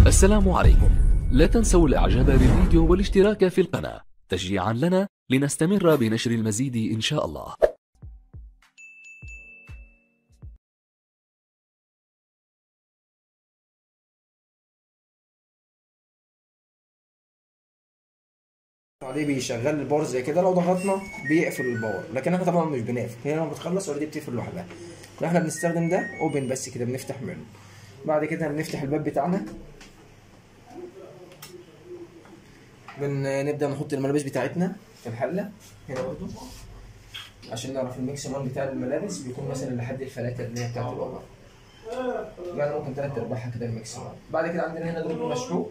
السلام عليكم لا تنسوا الاعجاب بالفيديو والاشتراك في القناة تشجيعا لنا لنستمر بنشر المزيد ان شاء الله عليه بيشغل الباور زي كده لو ضغطنا بيقفل الباور لكن احنا طبعا مش بنقفل هي لما بتخلص اوريدي بتقفل لوحدها احنا بنستخدم ده اوبن بس كده بنفتح منه بعد كده بنفتح الباب بتاعنا بنبدا نحط الملابس بتاعتنا في الحله هنا برضو عشان نعرف الميكسيموم بتاع الملابس بيكون مثلا لحد الفلاتر اللي هي بتاعت الاوبر يعني ممكن تلات ارباعها كده الميكسيموم بعد كده عندنا هنا دروب المشحوق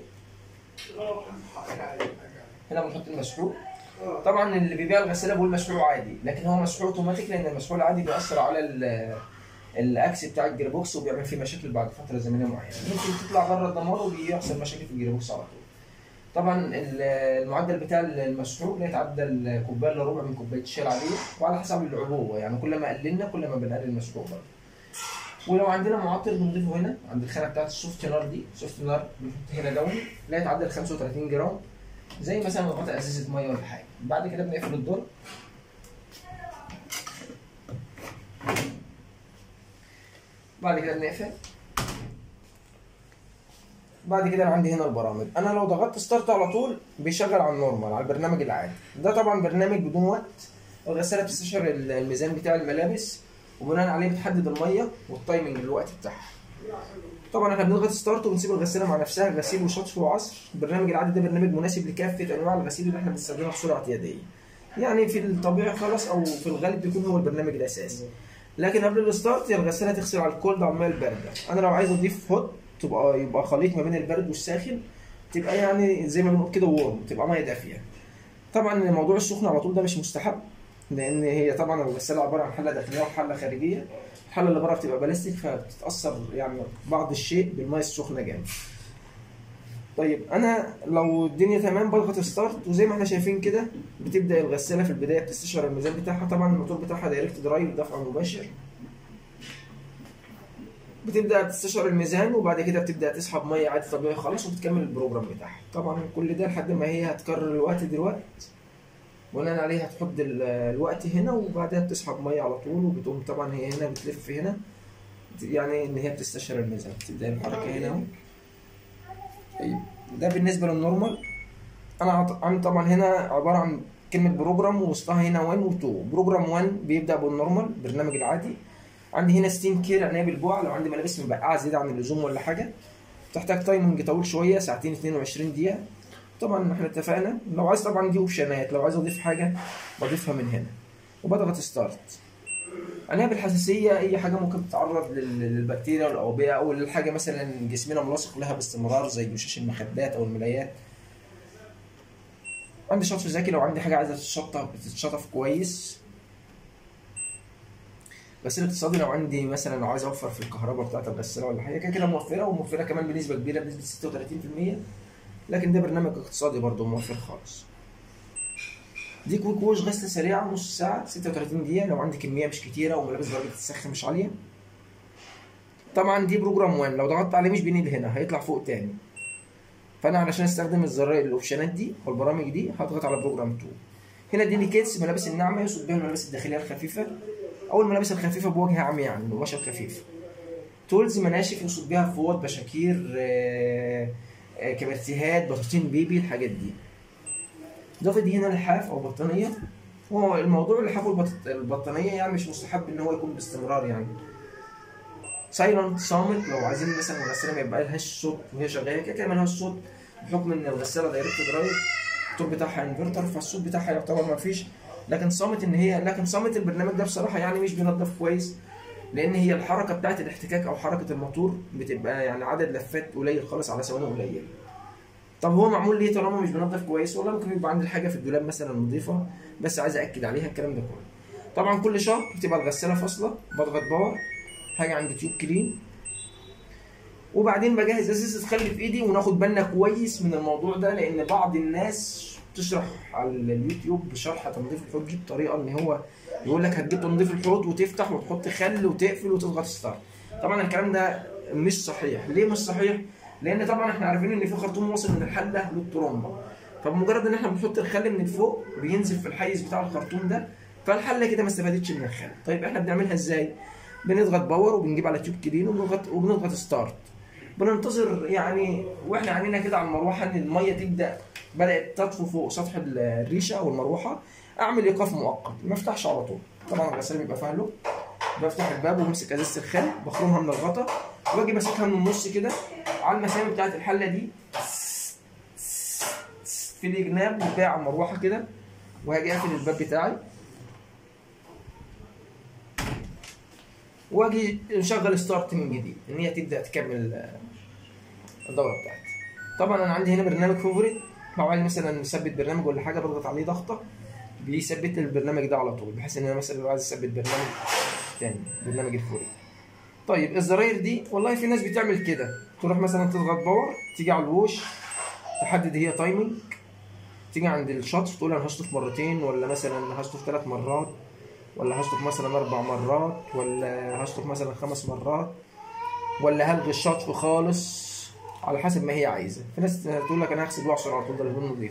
هنا بنحط المشحوق طبعا اللي بيبيع الغساله بيقول مشحوق عادي لكن هو مشحوق اوتوماتيك لان المشحوق العادي بيأثر على ال- الاكس بتاع الجيربوكس وبيعمل فيه مشاكل بعد فتره زمنيه معينه ممكن تطلع بره الدمار وبيحصل مشاكل في الجيربوكس على طول طبعا ال- المعدل بتاع المشحوق لا يتعدى الكوبايه الا ربع من كوبايه الشاي العاديه وعلى حسب العبوه يعني كل ما قللنا كل ما بنقلل المشحوق برضه ولو عندنا معطر بنضيفه هنا عند الخانه بتاعت السوفت نار دي سوفت نار بنحط هنا لون لا يتعدى ال 35 جرام زي مثلا نحط ازازه ميه ولا حاجه بعد كده بنقفل الدور بعد كده بنقفل بعد كده انا عندي هنا البرامج انا لو ضغطت ستارت على طول بيشغل على النورمال على البرنامج العادي ده طبعا برنامج بدون وقت الغساله بتستشعر الميزان بتاع الملابس وبناء عليه بتحدد الميه والتايمنج الوقت بتاعها طبعا احنا بنضغط ستارت وبنسيب الغساله مع نفسها غسيل وشطف وعصر البرنامج العادي ده برنامج مناسب لكافه انواع الغسيل اللي احنا بنستخدمها بسرعه يديه يعني في الطبيعي خلاص او في الغالب بيكون هو البرنامج الاساسي لكن قبل الستارت الغساله تغسل على الكولد على الميه البارده انا لو عايز اضيف هوت تبقى يبقى خليط ما بين البارد والساخن تبقى يعني زي ما بنقول كده وورم تبقى ميه دافيه طبعا الموضوع السخن على طول ده مش مستحب لان هي طبعا الغساله عباره عن حله داخليه وحله خارجيه الحله اللي بره بتبقى بلاستيك فبتتاثر يعني بعض الشيء بالميه السخنه جامد طيب انا لو الدنيا تمام بضغط ستارت وزي ما احنا شايفين كده بتبدا الغساله في البدايه بتستشعر الميزان بتاعها طبعا الموتور بتاعها دايركت درايف دفع مباشر بتبدا تستشعر الميزان وبعد كده بتبدا تسحب ميه عادي طبيعي خالص وبتكمل البروجرام بتاعها طبعا كل ده لحد ما هي هتكرر الوقت دلوقتي بناء عليه هتحط ال- الوقت هنا وبعدها بتسحب ميه على طول وبتقوم طبعا هي هنا بتلف هنا يعني ان هي بتستشعر الميزان تبدا الحركه هنا اهو طيب ده بالنسبه للنورمال انا عط- عامل طبعا هنا عباره عن كلمه بروجرام ووسطها هنا 1 و 2 بروجرام 1 بيبدا بالنورمال البرنامج العادي عندي هنا ستيم كير عنايه بالبوع لو عندي ملابس مبقعه زياده عن اللزوم ولا حاجه تحتاج تايمنج طويل شويه ساعتين 22 دقيقه طبعا احنا اتفقنا لو عايز طبعا دي اوبشنات لو عايز اضيف حاجه بضيفها من هنا وبضغط ستارت عنايه بالحساسيه اي حاجه ممكن تتعرض لل- للبكتيريا والاوبئه او للحاجه مثلا جسمنا ملاصق لها باستمرار زي جشاش المخدات او الملايات عندي شطف ذكي لو عندي حاجه عايزه تتشطف تتشطف كويس غسيل اقتصادي لو عندي مثلا لو عايز اوفر في الكهرباء بتاعت الغساله ولا حاجه كده كده موفره وموفره كمان بنسبه كبيره بنسبه 36% لكن ده برنامج اقتصادي برضه موفر خالص دي كويك ووش غسله سريعه نص ساعه 36 دقيقه لو عندي كميه مش كتيره وملابس درجه السخ مش عاليه طبعا دي بروجرام 1 لو ضغطت عليه مش بينقل هنا هيطلع فوق تاني فانا علشان استخدم الزراير الاوبشنات دي او البرامج دي هضغط على بروجرام 2 هنا ديليكيتس ملابس الناعمه يقصد بها الملابس الداخليه الخفيفه او الملابس الخفيفه بوجه عام يعني القماشه الخفيفه تولز مناشف يقصد بها فوط بشاكير آه، آه، كبرتيهات بطاطين بيبي الحاجات دي اضافه دي هنا لحاف او بطانيه هو الموضوع اللحاف والبط- البطانيه يعني مش مستحب ان هو يكون باستمرار يعني سايلنت صامت لو عايزين مثلا الغساله ما يبقى لهاش صوت وهي شغاله كده كده ملهاش صوت بحكم ان الغساله دايركت درايف الطول بتاعها انفرتر فالصوت بتاعها يعتبر ما فيش لكن صامت ان هي لكن صامت البرنامج ده بصراحه يعني مش بينظف كويس لان هي الحركه بتاعت الاحتكاك او حركه الموتور بتبقى يعني عدد لفات قليل خالص على ثواني قليله طب هو معمول ليه طالما مش بينظف كويس والله ممكن يبقى عندي الحاجه في الدولاب مثلا نظيفه بس عايز اكد عليها الكلام ده كله طبعا كل شهر بتبقى الغساله فاصله بضغط باور حاجه عند تيوب كلين وبعدين بجهز ازازه خل في ايدي وناخد بالنا كويس من الموضوع ده لان بعض الناس بتشرح على اليوتيوب بشرح تنظيف الحوض دي بطريقه ان هو يقول لك هتجيب تنظيف الحوض وتفتح وتحط خل وتقفل وتضغط ستارت طبعا الكلام ده مش صحيح ليه مش صحيح لان طبعا احنا عارفين ان في خرطوم واصل من الحله للترومبه فبمجرد ان احنا بنحط الخل من فوق بينزل في الحيز بتاع الخرطوم ده فالحله كده ما استفادتش من الخل طيب احنا بنعملها ازاي بنضغط باور وبنجيب على تيوب كلين وبنضغط وبنضغط ستارت بننتظر يعني واحنا عينينا كده على المروحه ان الميه تبدا بدات تطفو فوق سطح الريشه او المروحه اعمل ايقاف مؤقت ما افتحش على طول طبعا الغساله بيبقى فيها له بفتح الباب وبمسك ازازه الخل بخرمها من الغطا واجي ماسكها من النص كده على المسام بتاعت الحله دي في الجناب بتاع على المروحه كده وهاجي اقفل الباب بتاعي واجي نشغل ستارت من جديد ان هي تبدا تكمل آه، الدوره بتاعتي طبعا انا عندي هنا برنامج فوفوريت لو عايز مثلا مثبت برنامج ولا حاجه بضغط عليه ضغطه بيثبت لي البرنامج ده على طول بحيث ان انا مثلا لو عايز اثبت برنامج تاني برنامج الفوري طيب الزراير دي والله في ناس بتعمل كده تروح مثلا تضغط باور تيجي على الوش تحدد هي تايمنج تيجي عند الشطف تقول انا هشطف مرتين ولا مثلا هشطف ثلاث مرات ولا هشطف مثلا اربع مرات ولا هشطف مثلا خمس مرات ولا هلغي الشطف خالص على حسب ما هي عايزه في ناس تقول لك انا هغسل واعصر على طول ده الهدوم نظيف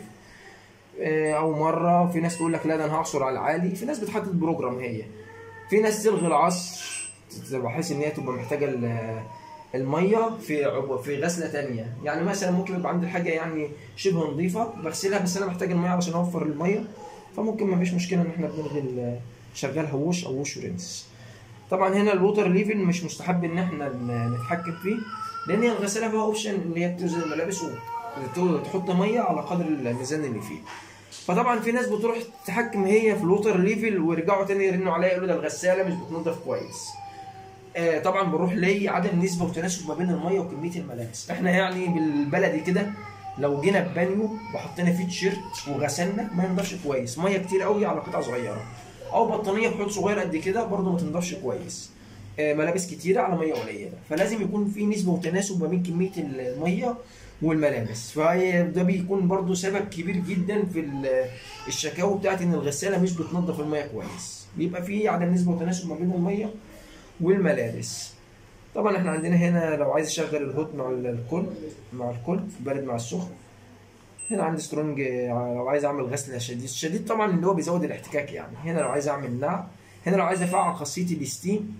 آه، او مره في ناس تقول لك لا ده انا هعصر على العالي في ناس بتحدد بروجرام هي في ناس تلغي العصر بحيث ان هي تبقى محتاجه ال- الميه في عب- في غسله تانية يعني مثلا ممكن يبقى عندي حاجه يعني شبه نظيفه بغسلها بس انا محتاج الميه علشان اوفر الميه فممكن ما فيش مشكله ان احنا بنلغي ال- شغال هوش او وش ورنس طبعا هنا الووتر ليفل مش مستحب ان احنا ن- نتحكم فيه لان هي الغساله فيها اوبشن اللي هي بتنزل الملابس وتحط ميه على قدر الميزان اللي فيه فطبعا في ناس بتروح تحكم هي في الووتر ليفل ويرجعوا تاني يرنوا عليا يقولوا ده الغساله مش بتنضف كويس آه طبعا بنروح ليه عدم نسبه وتناسب ما بين الميه وكميه الملابس احنا يعني بالبلدي كده لو جينا ببانيو وحطينا فيه تيشيرت وغسلنا ما ينضفش كويس ميه كتير قوي على قطعه صغيره او بطانيه بحوض صغير قد كده برضه ما تنضفش كويس آه، ملابس كتيره على ميه قليله فلازم يكون في نسبه وتناسب ما بين كميه الميه والملابس فهي ده بيكون برضه سبب كبير جدا في ال- الشكاوى بتاعت ان الغساله مش بتنضف الميه كويس بيبقى في عدم نسبه وتناسب ما بين الميه والملابس طبعا احنا عندنا هنا لو عايز اشغل الهوت مع الكل مع الكل البارد مع السخن هنا عندي سترونج آه، لو عايز اعمل غسل شديد شديد طبعا اللي هو بيزود الاحتكاك يعني هنا لو عايز اعمل نعم هنا لو عايز افعل خاصيه الستيم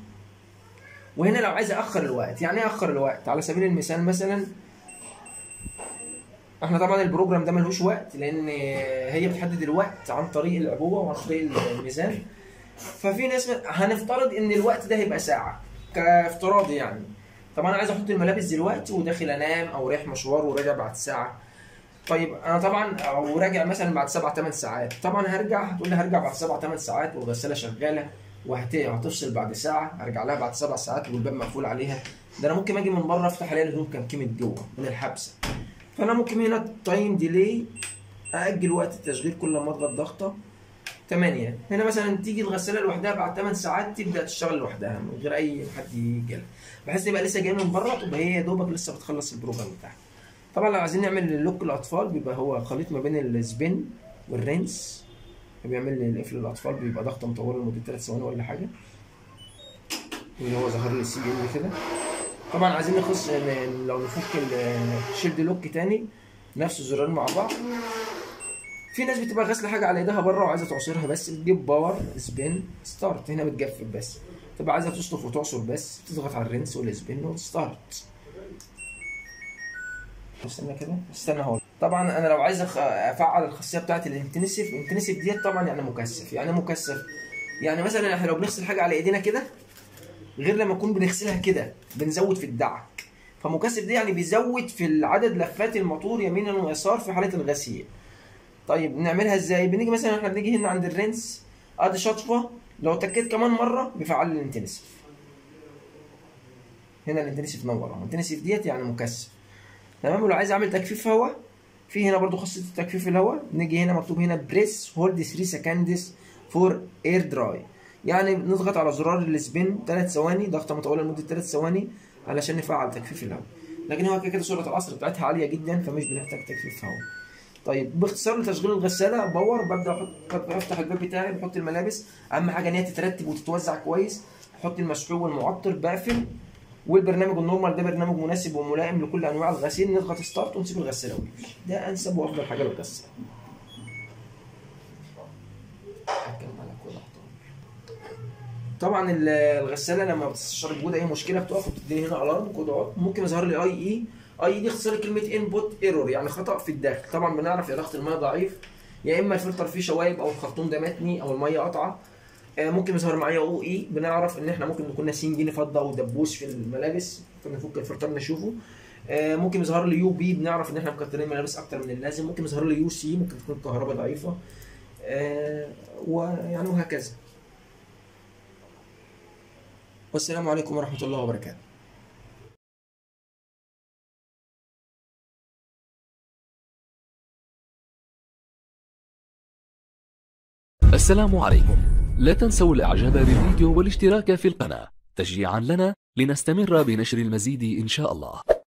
وهنا لو عايز اخر الوقت يعني ايه اخر الوقت على سبيل المثال مثلا احنا طبعا البروجرام ده ملهوش وقت لان هي بتحدد الوقت عن طريق العبوه وعن طريق الميزان ففي ناس هنفترض ان الوقت ده هيبقى ساعه كافتراضي يعني طب انا عايز احط الملابس دلوقتي وداخل انام او رايح مشوار وراجع بعد ساعه طيب انا طبعا او راجع مثلا بعد سبع ثمان ساعات طبعا هرجع هتقول لي هرجع بعد سبع ثمان ساعات والغساله شغاله وهتفصل بعد ساعه ارجع لها بعد سبع ساعات والباب مقفول عليها ده انا ممكن اجي من بره افتح الاقي الهدوم كان كيمت جوه من الحبسه فانا ممكن هنا تايم ديلي ااجل وقت التشغيل كل ما اضغط ضغطه 8 هنا مثلا تيجي الغساله لوحدها بعد 8 ساعات تبدا تشتغل لوحدها من غير اي حد يجي لها بحيث تبقى لسه جايه من بره تبقى هي يا دوبك لسه بتخلص البروجرام بتاعها طبعا لو عايزين نعمل لوك الاطفال بيبقى هو خليط ما بين السبين والرينس بيعمل لي القفل للاطفال بيبقى ضغطه مطوله لمده 3 ثواني ولا حاجه اللي هو ظهر لي السي ام كده طبعا عايزين نخص ن- لو نفك الشيلد لوك تاني نفس الزرارين مع بعض في ناس بتبقى غاسله حاجه على ايدها بره وعايزه تعصرها بس بتجيب باور سبين ستارت هنا بتجفف بس تبقى عايزه تشطف وتعصر بس تضغط على الرنس والسبين وتستارت استنى كده استنى اهو طبعا انا لو عايز أخ- افعل الخاصيه بتاعت الانتنسيف الانتنسيف ديت طبعا يعني مكثف يعني إيه مكثف يعني مثلا احنا لو بنغسل حاجه على ايدينا كده غير لما نكون بنغسلها كده بنزود في الدعك فمكثف ده يعني بيزود في العدد لفات الموتور يمينا ويسار في حاله الغسيل طيب نعملها ازاي بنيجي مثلا احنا بنيجي هنا عند الرنس ادي شطفه لو تكيت كمان مره بيفعل لي الانتنسيف هنا الانتنسيف نور اهو الانتنسيف ديت يعني مكثف تمام ولو عايز اعمل تجفيف هواء في هنا برضو خاصيه تجفيف الهواء نيجي هنا مكتوب هنا بريس هولد 3 سكندز فور اير دراي يعني نضغط على زرار السبين 3 ثواني ضغطه مطوله لمده 3 ثواني علشان نفعل تجفيف الهواء لكن هو كده كده سرعه العصر بتاعتها عاليه جدا فمش بنحتاج تجفيف هواء طيب باختصار لتشغيل الغساله باور ببدا احط افتح الباب بتاعي بحط الملابس اهم حاجه ان هي تترتب وتتوزع كويس احط المسحوق والمعطر بقفل والبرنامج النورمال ده برنامج مناسب وملائم لكل انواع الغسيل نضغط ستارت ونسيب الغساله ويمشي ده انسب وافضل حاجه للغساله طبعا ال- الغساله لما بتستشعر بوجود اي مشكله بتقف وبتديني هنا الارم كود عطل ممكن يظهر لي اي اي اي اي دي اختصار كلمه انبوت ايرور يعني خطا في الداخل طبعا بنعرف يا ضغط الميه ضعيف يا اما الفلتر فيه شوايب او الخرطوم ده متني او الميه قطعه آه، ممكن يظهر معايا او اي بنعرف ان احنا ممكن نكون ناسيين جنيه فضه او دبوس في الملابس فبنفك الفلتر نشوفه آه، ممكن يظهر لي يو بي بنعرف ان احنا مكترين ملابس اكتر من اللازم ممكن يظهر لي يو سي ممكن تكون الكهرباء ضعيفه آه، ويعني وهكذا والسلام عليكم ورحمه الله وبركاته السلام عليكم لا تنسوا الاعجاب بالفيديو والاشتراك في القناة تشجيعا لنا لنستمر بنشر المزيد ان شاء الله